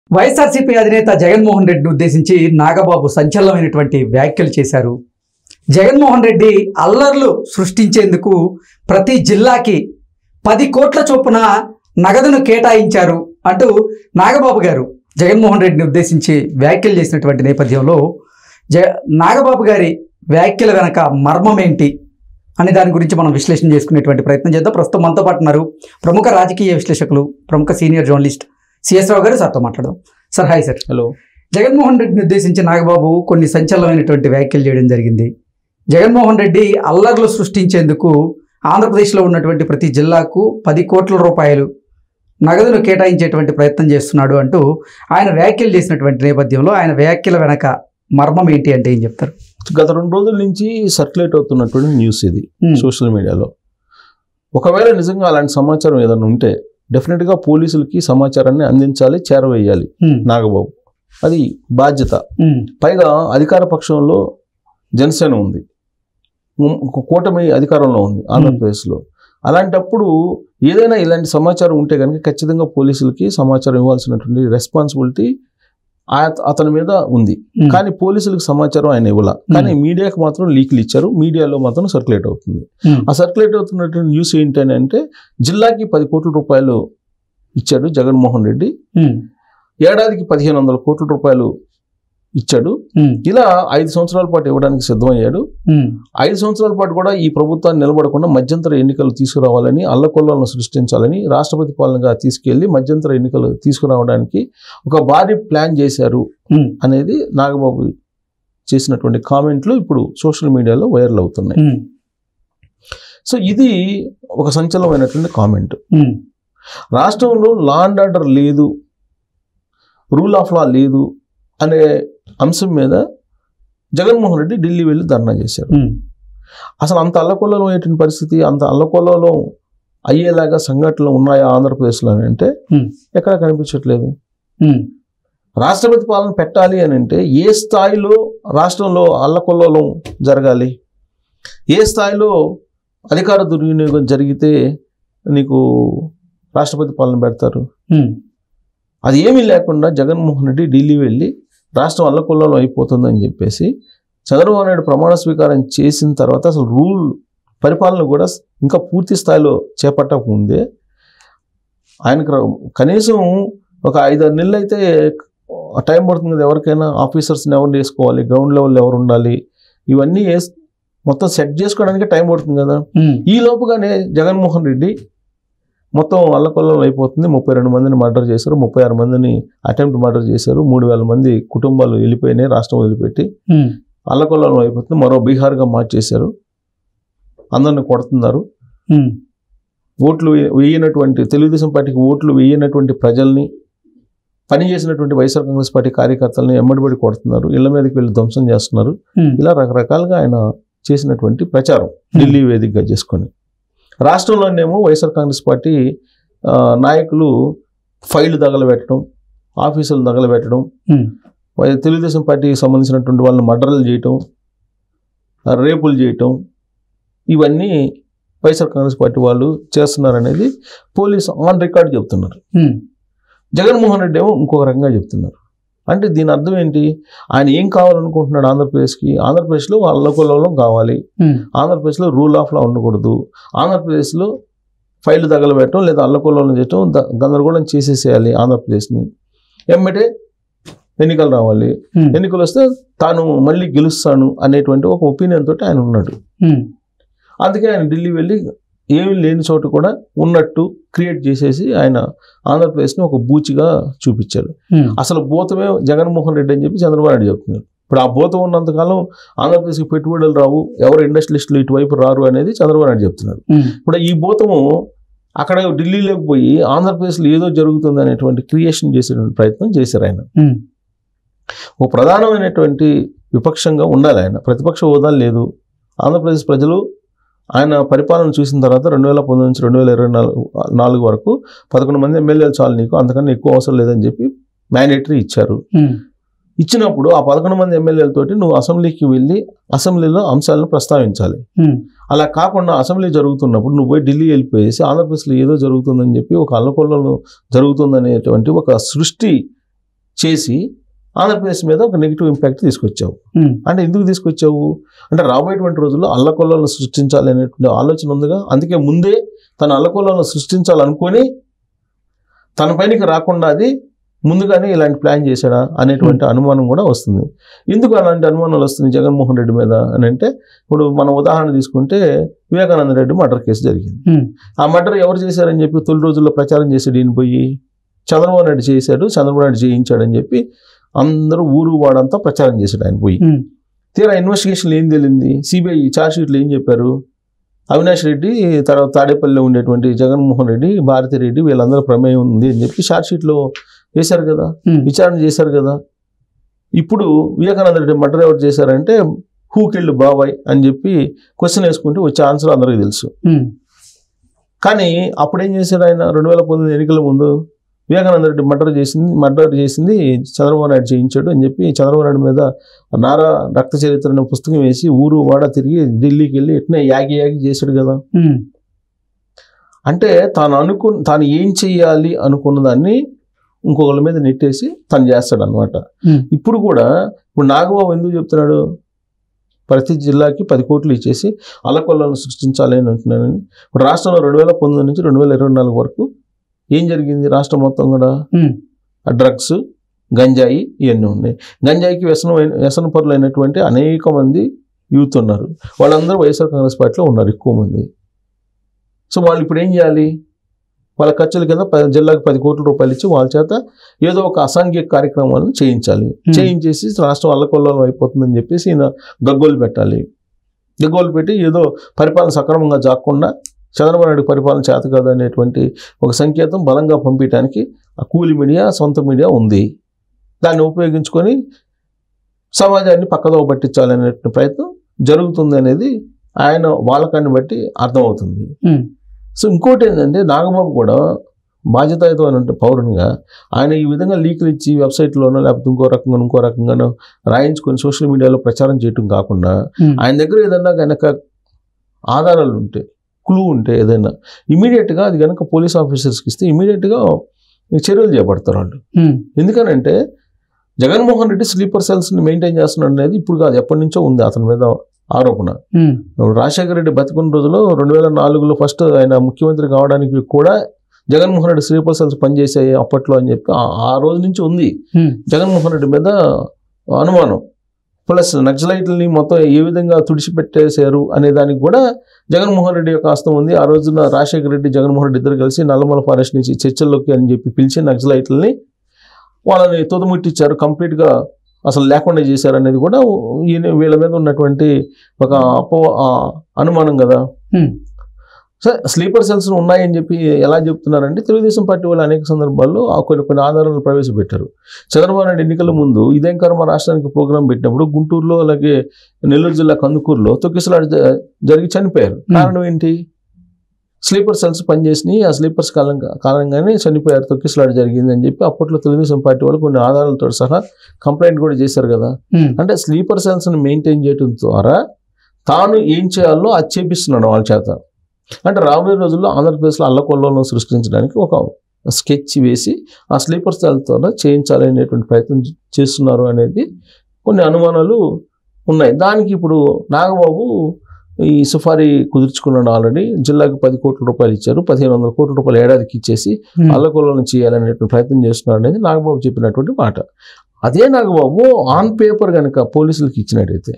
వైఎస్ఆర్సీపీ అధినేత జగన్మోహన్ రెడ్డిని ఉద్దేశించి నాగబాబు సంచలనమైనటువంటి వ్యాఖ్యలు చేశారు జగన్మోహన్ రెడ్డి అల్లర్లు సృష్టించేందుకు ప్రతి జిల్లాకి పది కోట్ల చొప్పున నగదును కేటాయించారు అంటూ నాగబాబు గారు జగన్మోహన్ రెడ్డిని ఉద్దేశించి వ్యాఖ్యలు చేసినటువంటి నేపథ్యంలో జ నాగబాబు గారి వ్యాఖ్యల వెనక మర్మం ఏంటి అనే దాని గురించి మనం విశ్లేషణ చేసుకునేటువంటి ప్రయత్నం చేద్దాం ప్రస్తుతం మనతో పాటు ఉన్నారు ప్రముఖ రాజకీయ విశ్లేషకులు ప్రముఖ సీనియర్ జర్నలిస్ట్ సిఎస్ రావు గారు సార్తో మాట్లాడదాం sir hi sir hello Jaganmohan రెడ్డిని ఉద్దేశించి నాగబాబు కొన్ని సంచలనమైనటువంటి వ్యాఖ్యలు చేయడం జరిగింది జగన్మోహన్ రెడ్డి అల్లర్లు సృష్టించేందుకు ఆంధ్రప్రదేశ్లో ఉన్నటువంటి ప్రతి జిల్లాకు పది కోట్ల రూపాయలు నగదును కేటాయించేటువంటి ప్రయత్నం చేస్తున్నాడు అంటూ ఆయన వ్యాఖ్యలు చేసినటువంటి నేపథ్యంలో ఆయన వ్యాఖ్యల వెనక మర్మం ఏంటి అంటే ఏం చెప్తారు గత రెండు రోజుల నుంచి సర్క్యులేట్ అవుతున్నటువంటి న్యూస్ ఇది Hmm. సోషల్ మీడియాలో ఒకవేళ నిజంగా అలాంటి సమాచారం ఏదైనా ఉంటే డెఫినెట్గా పోలీసులకి సమాచారాన్ని అందించాలి చేరవేయాలి ఉమ్, నాగబాబు అది బాధ్యత ఉమ్, పైగా అధికార పక్షంలో జనసేన ఉంది ఉమ్, కూటమి అధికారంలో ఉంది ఆంధ్రప్రదేశ్లో అలాంటప్పుడు ఏదైనా ఇలాంటి సమాచారం ఉంటే కనుక ఖచ్చితంగా పోలీసులకి సమాచారం ఇవ్వాల్సినటువంటి రెస్పాన్సిబిలిటీ అతని మీద ఉంది ఉమ్, కానీ పోలీసులకు సమాచారం ఆయన ఇవ్వాల కానీ మీడియాకి మాత్రం లీక్లు ఇచ్చారు మీడియాలో మాత్రం సర్క్యులేట్ అవుతుంది ఉమ్, ఆ సర్క్యులేట్ అవుతున్నటువంటి న్యూస్ ఏంటని అంటే జిల్లాకి పది కోట్ల రూపాయలు ఇచ్చాడు జగన్మోహన్ రెడ్డి ఉమ్, ఏడాదికి పదిహేను వందల కోట్ల రూపాయలు ఇచ్చాడు ఉమ్, ఇలా ఐదు సంవత్సరాల పాటు ఇవ్వడానికి సిద్ధమయ్యాడు ఉమ్, ఐదు సంవత్సరాల పాటు కూడా ఈ ప్రభుత్వాన్ని నిలబడకుండా మధ్యంతర ఎన్నికలు తీసుకురావాలని అల్లకొల్లను సృష్టించాలని రాష్ట్రపతి పాలనగా తీసుకెళ్లి మధ్యంతర ఎన్నికలు తీసుకురావడానికి ఒక భారీ ప్లాన్ చేశారు ఉమ్, అనేది నాగబాబు చేసినటువంటి కామెంట్లు ఇప్పుడు సోషల్ మీడియాలో వైరల్ అవుతున్నాయి ఉమ్, సో ఇది ఒక సంచలనమైనటువంటి కామెంట్ ఉమ్, రాష్ట్రంలో లా అండ్ ఆర్డర్ లేదు రూల్ ఆఫ్ లా లేదు అనే అంశం మీద జగన్మోహన్ రెడ్డి ఢిల్లీ వెళ్ళి ధర్నా చేశారు ఉమ్, అసలు అంత అల్లకొల్లలో అయ్యేటువంటి పరిస్థితి అంత అల్లకొల్లలో అయ్యేలాగా సంఘటనలు ఉన్నాయా ఆంధ్రప్రదేశ్లో అని అంటే Hmm. ఎక్కడ కనిపించట్లేదు ఉమ్, రాష్ట్రపతి పాలన పెట్టాలి అని అంటే ఏ స్థాయిలో రాష్ట్రంలో అల్లకొల్లోలం జరగాలి ఏ స్థాయిలో అధికార దుర్వినియోగం జరిగితే నీకు రాష్ట్రపతి పాలన పెడతారు ఉమ్, అది ఏమీ లేకుండా జగన్మోహన్ రెడ్డి ఢిల్లీ వెళ్ళి రాష్ట్రం అల్లకొల్లలో అయిపోతుందని చెప్పేసి చంద్రబాబు నాయుడు ప్రమాణ స్వీకారం చేసిన తర్వాత అసలు రూల్ పరిపాలన కూడా ఇంకా పూర్తి స్థాయిలో చేపట్టకముందే ఆయనకు ర- కనీసం ఒక ఐదారు నెలలు అయితే టైం పడుతుంది కదా ఎవరికైనా ఆఫీసర్స్ని ఎవరు వేసుకోవాలి గ్రౌండ్ లెవెల్ ఎవరు ఉండాలి ఇవన్నీ వేస్ మొత్తం సెట్ చేసుకోవడానికి టైం పడుతుంది కదా ఉమ్, ఈ లోపుగానే జగన్మోహన్ రెడ్డి మొత్తం అల్లకొల్లం అయిపోతుంది ముప్పై రెండు మందిని మర్డర్ చేశారు ముప్పై ఆరు మందిని అటెంప్ట్ మర్డర్ చేశారు మూడు వేల మంది కుటుంబాలు వెళ్ళిపోయినాయి రాష్ట్రం వదిలిపెట్టి ఉమ్, అల్లకొల్లం అయిపోతుంది మరో బీహార్గా మార్చేశారు అందరిని కొడుతున్నారు ఉమ్, ఓట్లు వే- వేయనటువంటి తెలుగుదేశం పార్టీకి ఓట్లు వేయనటువంటి ప్రజల్ని పనిచేసినటువంటి వైఎస్ఆర్ కాంగ్రెస్ పార్టీ కార్యకర్తల్ని ఎమ్మడిబడి కొడుతున్నారు ఇళ్ల మీదకి వెళ్ళి ధ్వంసం చేస్తున్నారు ఉమ్, ఇలా రకరకాలుగా ఆయన చేసినటువంటి ప్రచారం ఢిల్లీ వేదికగా చేసుకొని రాష్ట్రంలోనేమో వైఎస్ఆర్ కాంగ్రెస్ పార్టీ ఆ, నాయకులు ఫైళ్లు తగలబెట్టడం ఆఫీసులు తగలబెట్టడం ఉమ్, వై- తెలుగుదేశం పార్టీకి సంబంధించినటువంటి వాళ్ళని మర్డర్లు చేయటం ఆ, రేపులు చేయటం ఇవన్నీ వైఎస్ఆర్ కాంగ్రెస్ పార్టీ వాళ్ళు చేస్తున్నారనేది పోలీసు ఆన్ రికార్డ్ చెప్తున్నారు ఉమ్, జగన్మోహన్ రెడ్డి ఏమో ఇంకొక రకంగా చెప్తున్నారు అంటే దీని అర్థం ఏంటి ఆయన ఏం కావాలనుకుంటున్నాడు ఆంధ్రప్రదేశ్కి ఆంధ్రప్రదేశ్లో అల్లకొల్లలో కావాలి ఉమ్, ఆంధ్రప్రదేశ్లో రూల్ ఆఫ్ లా ఉండకూడదు ఆంధ్రప్రదేశ్లో ఫైల్ తగలబెట్టడం లేదా అల్లకొల్లోలం చేయటం ద- గందరగోళం చేసేసేయాలి ఆంధ్రప్రదేశ్ని ఎమ్మటే ఎన్నికలు రావాలి ఉమ్, ఎన్నికలు వస్తే తాను మళ్ళీ గెలుస్తాను అనేటువంటి ఒక ఒపీనియన్ తోటి ఆయన ఉన్నాడు ఉమ్, అందుకే ఆయన ఢిల్లీ వెళ్ళి ఏమీ లేని చోట కూడా ఉన్నట్టు క్రియేట్ చేసేసి ఆయన ఆంధ్రప్రదేశ్ని ఒక బూచిగా చూపించారు ఉమ్, అసలు భూతమే జగన్మోహన్ రెడ్డి అని చెప్పి చంద్రబాబు నాయుడు చెప్తున్నారు ఇప్పుడు ఆ భూతం ఉన్నంతకాలం ఆంధ్రప్రదేశ్కి పెట్టుబడులు రావు ఎవరు ఇండస్ట్రియలిస్టులు ఇటువైపు రారు అనేది చంద్రబాబు నాయుడు చెప్తున్నారు ఉమ్, ఇప్పుడు ఈ భూతము అక్కడ ఢిల్లీలోకి పోయి ఆంధ్రప్రదేశ్లో ఏదో జరుగుతుంది అనేటువంటి క్రియేషన్ చేసేటువంటి ప్రయత్నం చేశారు ఆయన ఉమ్, ఓ ప్రధానమైనటువంటి విపక్షంగా ఉండాలి ఆయన ప్రతిపక్ష హోదా లేదు ఆంధ్రప్రదేశ్ ప్రజలు ఆయన పరిపాలన చూసిన తర్వాత రెండు వేల పంతొమ్మిది నుంచి రెండు వేల ఇరవై నాలుగు నాలుగు వరకు పదకొండు మంది ఎమ్మెల్యేలు చాలు నీకు అంతకన్నా ఎక్కువ అవసరం లేదని చెప్పి మ్యాండేటరీ ఇచ్చారు ఉమ్, ఇచ్చినప్పుడు ఆ పదకొండు మంది ఎమ్మెల్యేలతోటి నువ్వు అసెంబ్లీకి వెళ్ళి అసెంబ్లీలో అంశాలను ప్రస్తావించాలి ఉమ్, అలా కాకుండా అసెంబ్లీ జరుగుతున్నప్పుడు నువ్వు పోయి ఢిల్లీ వెళ్ళిపోయేసి ఆంధ్రప్రదేశ్లో ఏదో జరుగుతుందని చెప్పి ఒక అల్లకొల్లలో జరుగుతుందనేటువంటి ఒక సృష్టి చేసి ఆంధ్రప్రదేశ్ మీద ఒక నెగిటివ్ ఇంపాక్ట్ తీసుకొచ్చావు ఉమ్, అంటే ఎందుకు తీసుకొచ్చావు అంటే రాబోయేటువంటి రోజుల్లో అల్లకొల్లను సృష్టించాలి అనేటువంటి ఆలోచన ఉందిగా అందుకే ముందే తన అల్లకొల్లను సృష్టించాలనుకొని తన పైనకి రాకుండా అది ముందుగానే ఇలాంటి ప్లాన్ చేశాడా అనేటువంటి అనుమానం కూడా వస్తుంది ఎందుకు అలాంటి అనుమానాలు వస్తుంది జగన్మోహన్ రెడ్డి మీద అని అంటే ఇప్పుడు మనం ఉదాహరణ తీసుకుంటే వివేకానంద రెడ్డి మర్డర్ కేసు జరిగింది ఉమ్, ఆ మర్డర్ ఎవరు చేశారని చెప్పి తొలి రోజుల్లో ప్రచారం చేసాడు ఈయన పోయి చంద్రబాబు నాయుడు చేశాడు చంద్రబాబు నాయుడు చేయించాడని చెప్పి అందరూ ఊరు వాడంతా ప్రచారం చేశాడు ఆయన పోయి ఉమ్, తీరా ఇన్వెస్టిగేషన్లో ఏం తేలింది సిబిఐ ఛార్జ్ షీట్లో ఏం చెప్పారు అవినాష్ రెడ్డి తర్వాత తాడేపల్లిలో ఉండేటువంటి జగన్మోహన్ రెడ్డి భారతి రెడ్డి వీళ్ళందరూ ప్రమేయం ఉంది అని చెప్పి ఛార్జ్ షీట్లో వేశారు కదా ఉమ్, విచారణ చేశారు కదా ఇప్పుడు వివేకానంద రెడ్డి మర్డర్ ఎవరు చేశారంటే హూకెళ్ళు బాబాయ్ అని చెప్పి క్వశ్చన్ వేసుకుంటే వచ్చే ఆన్సర్ అందరికీ తెలుసు ఉమ్, కానీ అప్పుడు ఏం చేశాడు ఆయన రెండు వేల పంతొమ్మిది ఎన్నికల ముందు వివేకానంద రెడ్డి మర్డర్ చేసింది మర్డర్ చేసింది చంద్రబాబు నాయుడు చేయించాడు అని చెప్పి చంద్రబాబు నాయుడు మీద నారా రక్త చరిత్ర అనే పుస్తకం వేసి ఊరు వాడ తిరిగి ఢిల్లీకి వెళ్ళి ఎట్నే యాగి యాగి చేశాడు కదా ఉమ్, అంటే తాను అనుకు తాను ఏం చెయ్యాలి అనుకున్న దాన్ని ఇంకొకళ్ళ మీద నెట్టేసి తను చేస్తాడు అనమాట ఉమ్, ఇప్పుడు కూడా ఇప్పుడు నాగబాబు ఎందుకు చెప్తున్నాడు ప్రతి జిల్లాకి పది కోట్లు ఇచ్చేసి అల్లకొల్లను సృష్టించాలి అని అంటున్నానని ఇప్పుడు రాష్ట్రంలో రెండు వేల పంతొమ్మిది నుంచి రెండు వేల ఇరవై నాలుగు వరకు ఏం జరిగింది రాష్ట్రం మొత్తం కూడా ఉమ్, ఆ డ్రగ్స్ గంజాయి ఇవన్నీ ఉన్నాయి గంజాయికి వ్యసనం వ్యసన పరులు అయినటువంటి అనేక మంది యూత్ ఉన్నారు వాళ్ళందరూ వైఎస్ఆర్ కాంగ్రెస్ పార్టీలో ఉన్నారు ఎక్కువ మంది సో వాళ్ళు ఇప్పుడు ఏం చేయాలి వాళ్ళ ఖర్చుల కింద ప- జిల్లాకి పది కోట్ల రూపాయలు ఇచ్చి వాళ్ళ చేత ఏదో ఒక అసాంఘిక కార్యక్రమాలను చేయించాలి Hmm. చేయించేసి రాష్ట్రం అల్లకొల్లం అయిపోతుందని చెప్పేసి ఈయన గగ్గోలు పెట్టాలి గగ్గోలు పెట్టి ఏదో పరిపాలన సక్రమంగా జాక్కుండా చంద్రబాబు నాయుడు పరిపాలన చేత కాదు అనేటువంటి ఒక సంకేతం బలంగా పంపించడానికి ఆ కూలి మీడియా సొంత మీడియా ఉంది దాన్ని ఉపయోగించుకొని సమాజాన్ని పక్కదో పట్టించాలనే ప్రయత్నం జరుగుతుంది అనేది ఆయన వాళ్ళకాన్ని బట్టి అర్థమవుతుంది ఉమ్, సో ఇంకోటి ఏంటంటే నాగబాబు కూడా బాధ్యతాయుతమైన పౌరునిగా ఆయన ఈ విధంగా లీకులు ఇచ్చి వెబ్సైట్లోనో లేకపోతే ఇంకో రకంగా ఇంకో రకంగానో రాయించుకొని సోషల్ మీడియాలో ప్రచారం చేయటం కాకుండా ఉమ్, ఆయన దగ్గర ఏదన్నా కనుక ఆధారాలు ఉంటే క్లూ ఉంటే ఏదైనా ఇమీడియట్గా అది కనుక పోలీస్ ఆఫీసర్స్కి ఇస్తే ఇమీడియట్గా చర్యలు చేపడతారు వాళ్ళు ఉమ్, ఎందుకనంటే జగన్మోహన్ రెడ్డి స్లీపర్ సెల్స్ని మెయింటైన్ చేస్తున్నాడు అనేది ఇప్పుడు కాదు ఎప్పటి నుంచో ఉంది అతని మీద ఆరోపణ ఉమ్, ఇప్పుడు రాజశేఖర రెడ్డి బతికున్న రోజుల్లో రెండు వేల నాలుగులో ఫస్ట్ ఆయన ముఖ్యమంత్రి కావడానికి కూడా జగన్మోహన్ రెడ్డి స్లీపర్ సెల్స్ పనిచేసాయి అప్పట్లో అని చెప్పి ఆ- ఆ రోజు నుంచి ఉంది ఉమ్, జగన్మోహన్ రెడ్డి మీద అనుమానం ప్లస్ నక్సలైట్లని మొత్తం ఏ విధంగా తుడిచిపెట్టేశారు అనే దానికి కూడా జగన్మోహన్ రెడ్డి యొక్క హస్తం ఉంది ఆ రోజున రాజశేఖర రెడ్డి జగన్మోహన్ రెడ్డి ఇద్దరు కలిసి నల్లమల ఫారెస్ట్ నుంచి చర్చల్లోకి అని చెప్పి పిలిచి నక్సలైట్లని వాళ్ళని తుదముట్టించారు కంప్లీట్గా అసలు లేకుండా చేశారు అనేది కూడా ఈయన వీళ్ళ మీద ఉన్నటువంటి ఒక అపో ఆ అనుమానం కదా ఉమ్, సరే స్లీపర్ సెల్స్ ఉన్నాయని చెప్పి ఎలా చెప్తున్నారంటే తెలుగుదేశం పార్టీ వాళ్ళు అనేక సందర్భాల్లో ఆ కొన్ని కొన్ని ఆధారాలు ప్రవేశపెట్టారు చంద్రబాబు నాయుడు ఎన్నికల ముందు ఇదేం కర్మ రాష్ట్రానికి ప్రోగ్రాం పెట్టినప్పుడు గుంటూరులో అలాగే నెల్లూరు జిల్లా కందుకూరులో తొక్కిసలాట జ- జరిగి చనిపోయారు కారణం ఏంటి స్లీపర్ సెల్స్ పనిచేసినాయి ఆ స్లీపర్స్ కాలం కారణంగానే చనిపోయారు తొక్కిసలాట జరిగింది అని చెప్పి అప్పట్లో తెలుగుదేశం పార్టీ వాళ్ళు కొన్ని ఆధారాలతో సహా కంప్లైంట్ కూడా చేశారు కదా ఉమ్, అంటే స్లీపర్ సెల్స్ని మెయింటైన్ చేయడం ద్వారా తాను ఏం చేయాలో అది చేపిస్తున్నాడు వాళ్ళ చేత అంటే రాబోయే రోజుల్లో ఆంధ్రప్రదేశ్లో అల్లకొల్లను సృష్టించడానికి ఒక స్కెచ్ వేసి ఆ స్లీపర్ సెల్తో చేయించాలి అనేటువంటి ప్రయత్నం చేస్తున్నారు అనేది కొన్ని అనుమానాలు ఉన్నాయి దానికి ఇప్పుడు నాగబాబు ఈ సుఫారీ కుదుర్చుకున్నాడు ఆల్రెడీ జిల్లాకు పది కోట్ల రూపాయలు ఇచ్చారు పదిహేను వందల కోట్ల రూపాయలు ఏడాదికి ఇచ్చేసి ఉమ్, అల్లకొల్లను చేయాలనేటువంటి ప్రయత్నం చేస్తున్నాడు అనేది నాగబాబు చెప్పినటువంటి మాట అదే నాగబాబు ఆన్ పేపర్ కనుక పోలీసులకు ఇచ్చినట్టయితే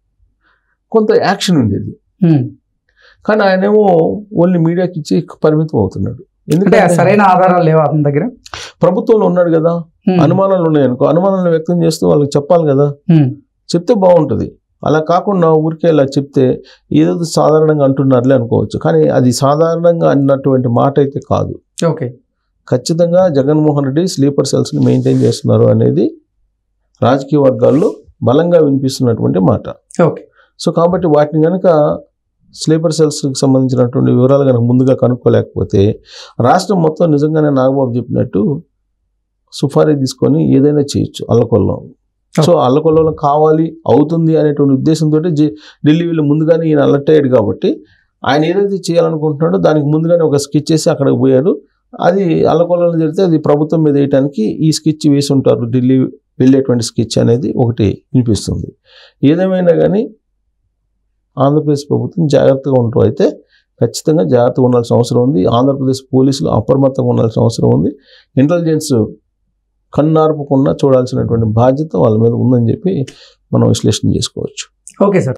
కొంత యాక్షన్ ఉండేది ఉమ్. కానీ ఆయనేమో ఓన్లీ మీడియాకి ఇచ్చి పరిమితం అవుతున్నాడు అంటే ఎందుకంటే సరైన ఆధారాలు లేవా అతని దగ్గర ప్రభుత్వంలో ఉన్నాడు కదా ఉమ్, అనుమానాలు ఉన్నాయి అనుకో అనుమానాలను వ్యక్తం చేస్తూ వాళ్ళకి చెప్పాలి కదా ఉమ్, చెప్తే బాగుంటుంది అలా కాకుండా ఊరికే ఇలా చెప్తే ఏదో సాధారణంగా అంటున్నారులే అనుకోవచ్చు కానీ అది సాధారణంగా అన్నటువంటి మాట అయితే కాదు ఓకే ఖచ్చితంగా జగన్మోహన్ రెడ్డి స్లీపర్ సెల్స్ని మెయింటైన్ చేస్తున్నారు అనేది రాజకీయ వర్గాల్లో బలంగా వినిపిస్తున్నటువంటి మాట ఓకే సో కాబట్టి వాటిని కనుక స్లీపర్ సెల్స్కి సంబంధించినటువంటి వివరాలు కనుక ముందుగా కనుక్కోలేకపోతే రాష్ట్రం మొత్తం నిజంగానే నాగబాబు చెప్పినట్టు సుఫారీ తీసుకొని ఏదైనా చేయొచ్చు అల్లకొల్లం సో అల్లకొల్లం కావాలి అవుతుంది అనేటువంటి ఉద్దేశంతో ఢిల్లీ వీళ్ళు ముందుగానే ఈయన అలర్ట్ అయ్యాడు కాబట్టి ఆయన ఏదైతే చేయాలనుకుంటున్నాడో దానికి ముందుగానే ఒక స్కెచ్ చేసి అక్కడికి పోయాడు అది అల్లకొల్లలో జరిగితే అది ప్రభుత్వం మీద వేయటానికి ఈ స్కెచ్ వేసి ఉంటారు ఢిల్లీ వెళ్ళేటువంటి స్కెచ్ అనేది ఒకటి వినిపిస్తుంది ఏదేమైనా కానీ ఆంధ్రప్రదేశ్ ప్రభుత్వం జాగ్రత్తగా ఉంటూ అయితే ఖచ్చితంగా జాగ్రత్తగా ఉండాల్సిన అవసరం ఉంది ఆంధ్రప్రదేశ్ పోలీసులు అప్రమత్తంగా ఉండాల్సిన అవసరం ఉంది ఇంటెలిజెన్స్ కన్నార్పకుండా చూడాల్సినటువంటి బాధ్యత వాళ్ళ మీద ఉందని చెప్పి మనం విశ్లేషణ చేసుకోవచ్చు ఓకే సార్